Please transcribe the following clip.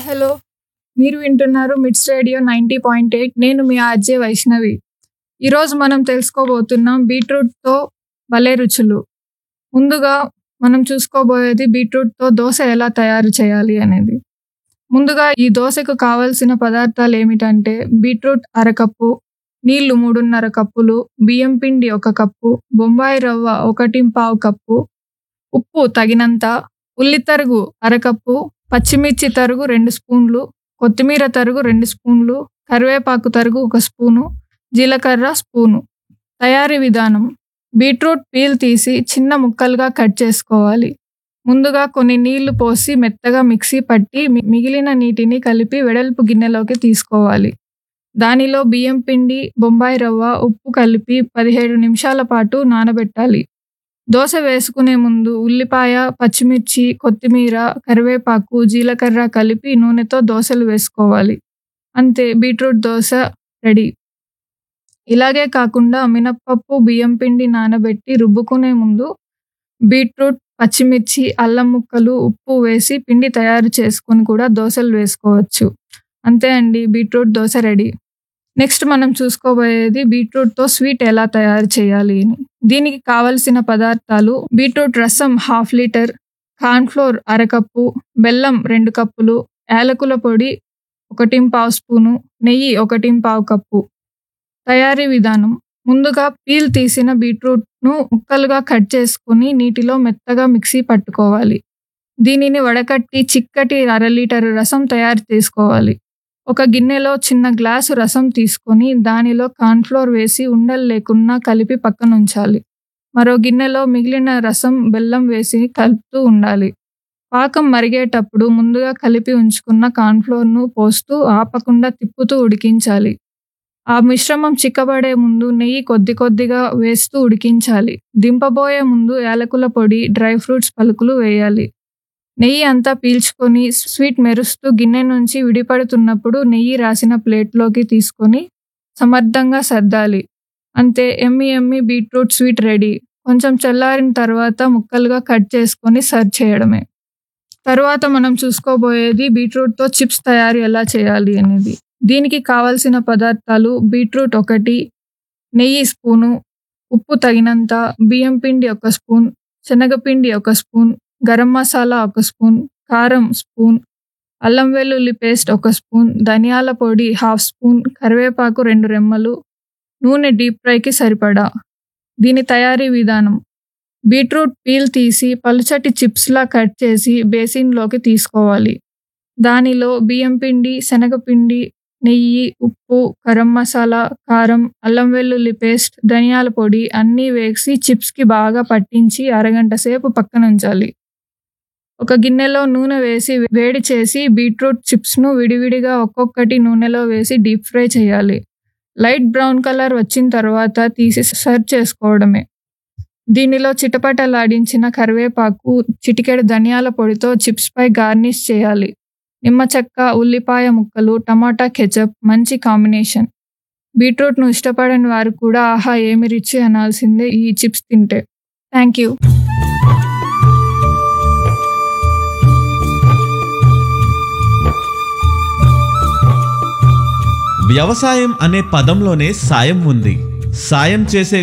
hello మీరు వింటున్నారు మిడ్స్ రేడియో నైంటీ పాయింట్ ఎయిట్ నేను మీ ఆర్జే వైష్ణవి ఈరోజు మనం తెలుసుకోబోతున్నాం బీట్రూట్తో భలే రుచులు ముందుగా మనం చూసుకోబోయేది బీట్రూట్తో దోశ ఎలా తయారు చేయాలి అనేది ముందుగా ఈ దోశకు కావలసిన పదార్థాలు ఏమిటంటే బీట్రూట్ అరకప్పు నీళ్లు మూడున్నర కప్పులు బియ్యం పిండి ఒక కప్పు బొంబాయి రవ్వ ఒకటి పావు కప్పు ఉప్పు తగినంత ఉల్లి తరుగు అరకప్పు పచ్చిమిర్చి తరుగు రెండు స్పూన్లు కొత్తిమీర తరుగు రెండు స్పూన్లు కరివేపాకు తరుగు ఒక స్పూను జీలకర్ర స్పూను తయారీ విధానం బీట్రూట్ పీల్ తీసి చిన్న ముక్కలుగా కట్ చేసుకోవాలి ముందుగా కొన్ని నీళ్లు పోసి మెత్తగా మిక్సీ పట్టి మి- మిగిలిన నీటిని కలిపి వెడల్పు గిన్నెలోకి తీసుకోవాలి దానిలో బియ్యం పిండి బొంబాయి రవ్వ ఉప్పు కలిపి పదిహేడు నిమిషాల పాటు నానబెట్టాలి దోశ వేసుకునే ముందు ఉల్లిపాయ పచ్చిమిర్చి కొత్తిమీర కరివేపాకు జీలకర్ర కలిపి నూనెతో దోశలు వేసుకోవాలి అంతే బీట్రూట్ దోశ రెడీ ఇలాగే కాకుండా మినప్పప్పు బియ్యం పిండి నానబెట్టి రుబ్బుకునే ముందు బీట్రూట్ పచ్చిమిర్చి అల్లం ముక్కలు ఉప్పు వేసి పిండి తయారు చేసుకొని కూడా దోశలు వేసుకోవచ్చు అంతే అండి బీట్రూట్ దోశ రెడీ నెక్స్ట్ మనం చూసుకోబోయేది బీట్రూట్తో స్వీట్ ఎలా తయారు చేయాలి అని దీనికి కావలసిన పదార్థాలు బీట్రూట్ రసం హాఫ్ లీటర్ కార్న్ఫ్లోర్ అరకప్పు బెల్లం రెండు కప్పులు యాలకుల పొడి ఒకటి పావు స్పూను నెయ్యి ఒకటి పావు కప్పు తయారీ విధానం ముందుగా పీల్ తీసిన బీట్రూట్ను ముక్కలుగా కట్ చేసుకొని నీటిలో మెత్తగా మిక్సీ పట్టుకోవాలి దీనిని వడకట్టి చిక్కటి అర లీటర్ రసం తయారు చేసుకోవాలి ఒక గిన్నెలో చిన్న గ్లాసు రసం తీసుకొని దానిలో కార్న్ఫ్లోర్ వేసి ఉండలు లేకుండా కలిపి పక్కన ఉంచాలి మరో గిన్నెలో మిగిలిన రసం బెల్లం వేసి కలుపుతూ ఉండాలి పాకం మరిగేటప్పుడు ముందుగా కలిపి ఉంచుకున్న కార్న్ఫ్లోర్ను పోస్తూ ఆపకుండా తిప్పుతూ ఉడికించాలి ఆ మిశ్రమం చిక్కబడే ముందు నెయ్యి కొద్ది కొద్దిగా వేస్తూ ఉడికించాలి దింపబోయే ముందు యాలకుల పొడి డ్రై ఫ్రూట్స్ పలుకులు వేయాలి నెయ్యి అంతా పీల్చుకొని స్వీట్ మెరుస్తూ గిన్నె నుంచి విడిపడుతున్నప్పుడు నెయ్యి రాసిన ప్లేట్లోకి తీసుకొని సమర్థంగా సర్దాలి అంతే ఎమ్మి ఎమ్మి బీట్రూట్ స్వీట్ రెడీ కొంచెం చల్లారిన తర్వాత ముక్కలుగా కట్ చేసుకొని సర్వ్ చేయడమే తర్వాత మనం చూసుకోబోయేది బీట్రూట్తో చిప్స్ తయారు ఎలా చేయాలి అనేది దీనికి కావలసిన పదార్థాలు బీట్రూట్ ఒకటి నెయ్యి స్పూను ఉప్పు తగినంత బియ్యం పిండి ఒక స్పూన్ శనగపిండి ఒక స్పూన్ గరం మసాలా ఒక స్పూన్ కారం స్పూన్ అల్లం వెల్లుల్లి పేస్ట్ ఒక స్పూన్ ధనియాల పొడి హాఫ్ స్పూన్ కరివేపాకు రెండు రెమ్మలు నూనె డీప్ ఫ్రైకి సరిపడా దీని తయారీ విధానం బీట్రూట్ పీల్ తీసి పలుచటి చిప్స్లా కట్ చేసి బేసిన్లోకి తీసుకోవాలి దానిలో బియ్యం పిండి శనగపిండి నెయ్యి ఉప్పు గరం మసాలా కారం అల్లం వెల్లుల్లి పేస్ట్ ధనియాల పొడి అన్నీ వేసి చిప్స్కి బాగా పట్టించి అరగంట సేపు పక్కన ఉంచాలి ఒక గిన్నెలో నూనె వేసి వేడి చేసి బీట్రూట్ చిప్స్ను విడివిడిగా ఒక్కొక్కటి నూనెలో వేసి డీప్ ఫ్రై చేయాలి లైట్ బ్రౌన్ కలర్ వచ్చిన తర్వాత తీసి సర్వ్ చేసుకోవడమే దీనిలో చిటపటలాడించిన కరివేపాకు చిటికెడు ధనియాల పొడితో చిప్స్ పై గార్నిష్ చేయాలి నిమ్మ చెక్క ఉల్లిపాయ ముక్కలు టమాటా కెచప్ మంచి కాంబినేషన్ బీట్రూట్ను ఇష్టపడని వారు కూడా ఆహా ఏమి రుచి అనాల్సిందే ఈ చిప్స్ తింటే థ్యాంక్ యూ వ్యవసాయం అనే పదంలోనే సాయం ఉంది సాయం చేసే